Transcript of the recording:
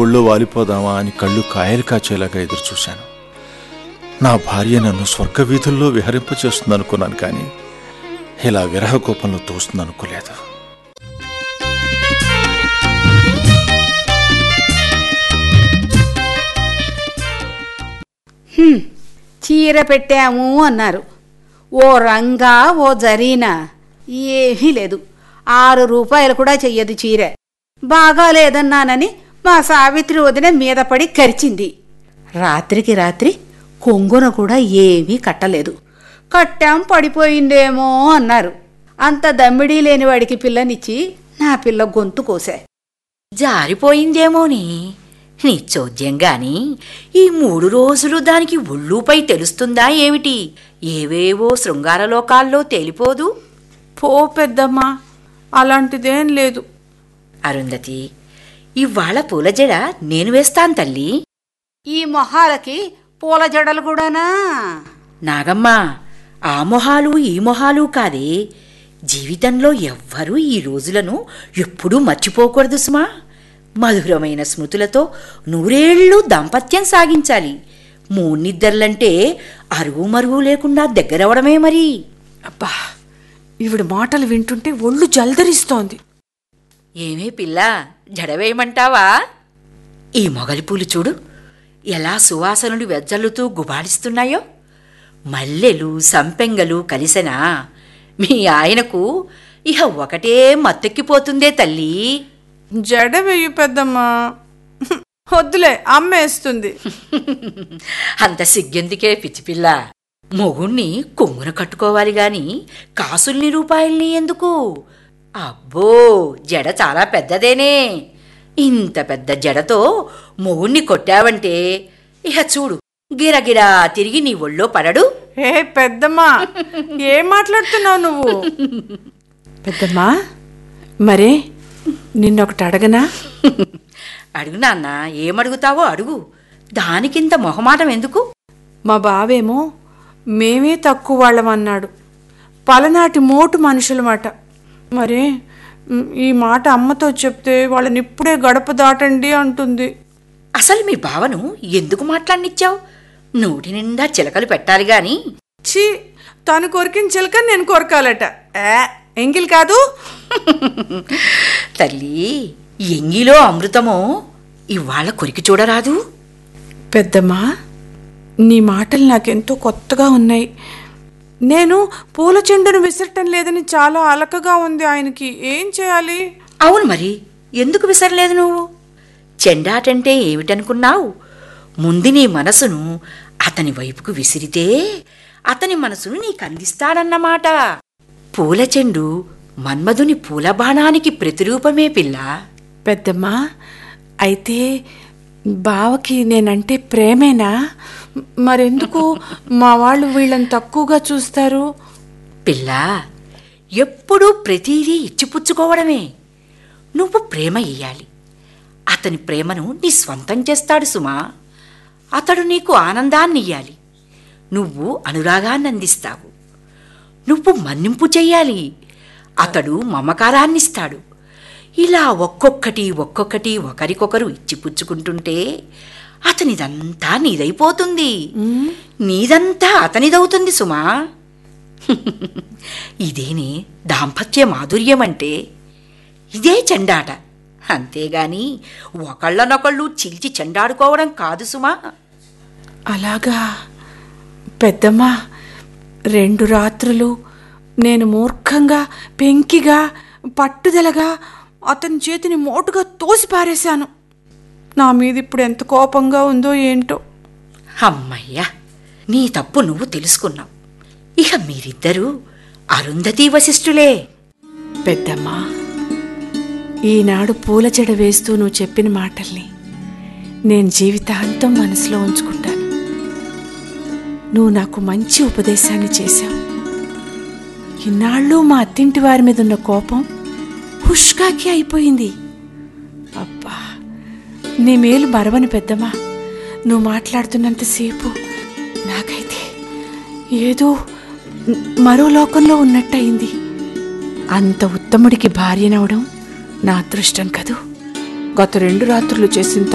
ఒళ్ళో వాలిపోదామా అని కళ్ళు కాయలు కాచేలాగా ఎదురు చూశాను నా భార్య నన్ను స్వర్గ వీధుల్లో విహరింపచేస్తుంది అనుకున్నాను కానీ ఇలా విరహ కోపంలో తోస్తుంది అనుకోలేదు చీర పెట్టాము అన్నారు ఓ రంగా ఓ జరీనా ఏమీ లేదు ఆరు రూపాయలు కూడా చెయ్యదు చీర బాగా లేదన్నానని మా సావిత్రి వదిన మీద పడి కరిచింది రాత్రికి రాత్రి కొంగున కూడా ఏమీ కట్టలేదు కట్టాం పడిపోయిందేమో అన్నారు అంత దమ్మిడీ లేని వాడికి పిల్లనిచ్చి నా పిల్ల గొంతు కోసా జారిపోయిందేమోని నీ చోద్యం గాని ఈ మూడు రోజులు దానికి ఒళ్ళుపై తెలుస్తుందా ఏమిటి ఏవేవో శృంగారలోకాల్లో తేలిపోదు పో పెద్దమ్మా అలాంటిదేం లేదు అరుంధతి ఇవాళ పూల జడ నేను వేస్తాను తల్లి ఈ మొహాలకి పూల జడలు కూడానా నాగమ్మ ఆ మొహాలు ఈ మొహాలు కాదే జీవితంలో ఎవ్వరూ ఈ రోజులను ఎప్పుడూ మర్చిపోకూడదు సుమా మధురమైన స్మృతులతో నూరేళ్లు దాంపత్యం సాగించాలి మూనిద్దర్లంటే అరువు మరువు లేకుండా దగ్గరవడమే మరి అబ్బా ఈవిడ మాటలు వింటుంటే ఒళ్ళు జల్దరిస్తోంది ఏమే పిల్ల జడవేయమంటావా ఈ మొగలి పూలు చూడు ఎలా సువాసనలు వెజ్జల్లుతూ గుబాడిస్తున్నాయో మల్లెలు సంపెంగలు కలిసెనా మీ ఆయనకు ఇహ ఒకటే మత్తెక్కిపోతుందే తల్లి జడ వెయ్యి పెద్దమ్మా వద్దులే అమ్మేస్తుంది అంత సిగ్గెందుకే పిచ్చిపిల్ల మొగుణ్ణి కొంగున కట్టుకోవాలి గాని కాసుల్ని రూపాయల్ని ఎందుకు అబ్బో జడ చాలా పెద్దదేనే ఇంత పెద్ద జడతో మొగుణ్ణి కొట్టావంటే ఇహ చూడు గిరగిరా తిరిగి నీ ఒళ్ళో పడడు ఏ పెద్దమ్మా ఏం మాట్లాడుతున్నావు నువ్వు పెద్దమ్మా మరే నిన్నొకటి అడగనా అడుగు నాన్న ఏమడుగుతావో అడుగు దానికింత మొహమాటం ఎందుకు మా బావేమో మేమే తక్కువ వాళ్ళమన్నాడు పలనాటి మోటు మనుషులమాట మరే మ్, ఈ మాట అమ్మతో చెప్తే వాళ్ళని ఇప్పుడే గడప దాటండి అంటుంది అసలు మీ బావను ఎందుకు మాట్లాడనిచ్చావు నోటి నిండా చిలకలు పెట్టాలి గాని ఛీ తను కొరికిన చిలక నేను కొరకాలట ఏ ఎంగిల్ కాదు తల్లి ఎంగిలో అమృతమో ఇవాళ కొరికి చూడరాదు పెద్దమ్మా నీ మాటలు నాకెంతో కొత్తగా ఉన్నాయి నేను పూల చెండును విసరటం లేదని చాలా అలకగా ఉంది ఆయనకి ఏం చేయాలి అవును మరి ఎందుకు విసరలేదు నువ్వు చెండాటంటే ఏమిటనుకున్నావు ముందు నీ మనసును అతని వైపుకు విసిరితే అతని మనసును నీకు అందిస్తాడన్నమాట పూల చెండు మన్మధుని పూల బాణానికి ప్రతిరూపమే పిల్ల పెద్దమ్మా అయితే బావకి నేనంటే ప్రేమేనా మరెందుకు మా వాళ్ళు వీళ్ళని తక్కువగా చూస్తారు పిల్ల ఎప్పుడూ ప్రతిదీ ఇచ్చిపుచ్చుకోవడమే నువ్వు ప్రేమ ఇయ్యాలి అతని ప్రేమను నీ స్వంతం చేస్తాడు సుమా అతడు నీకు ఆనందాన్ని ఇయ్యాలి నువ్వు అనురాగాన్ని అందిస్తావు నువ్వు మన్నింపు చెయ్యాలి అతడు మమకారాన్నిస్తాడు ఇలా ఒక్కొక్కటి ఒక్కొక్కటి ఒకరికొకరు ఇచ్చిపుచ్చుకుంటుంటే అతనిదంతా నీదైపోతుంది నీదంతా అతనిదవుతుంది సుమా ఇదేనే దాంపత్య మాధుర్యం అంటే ఇదే చెండాట అంతేగాని ఒకళ్ళనొకళ్ళు చిల్చి చెండాడుకోవడం కాదు సుమా అలాగా పెద్దమ్మా రెండు రాత్రులు నేను మూర్ఖంగా పెంకిగా పట్టుదలగా అతని చేతిని మోటుగా తోసి పారేశాను నా మీద ఇప్పుడు ఎంత కోపంగా ఉందో ఏంటో అమ్మయ్యా నీ తప్పు నువ్వు తెలుసుకున్నావు ఇక మీరిద్దరూ అరుంధతి వశిష్ఠులే పెద్దమ్మా ఈనాడు పూల జడ వేస్తూ నువ్వు చెప్పిన మాటల్ని నేను జీవితాంతం మనసులో ఉంచుకుంటాను నువ్వు నాకు మంచి ఉపదేశాన్ని చేశావు ఇన్నాళ్ళు మా అత్తింటి వారి మీద ఉన్న కోపం హుష్కాకి అయిపోయింది అబ్బా నీ మేలు మరవని పెద్దమ్మా నువ్వు మాట్లాడుతున్నంతసేపు నాకైతే ఏదో మరో లోకంలో ఉన్నట్టయింది అంత ఉత్తముడికి భార్యనవడం నా అదృష్టం కదూ గత రెండు రాత్రులు చేసిన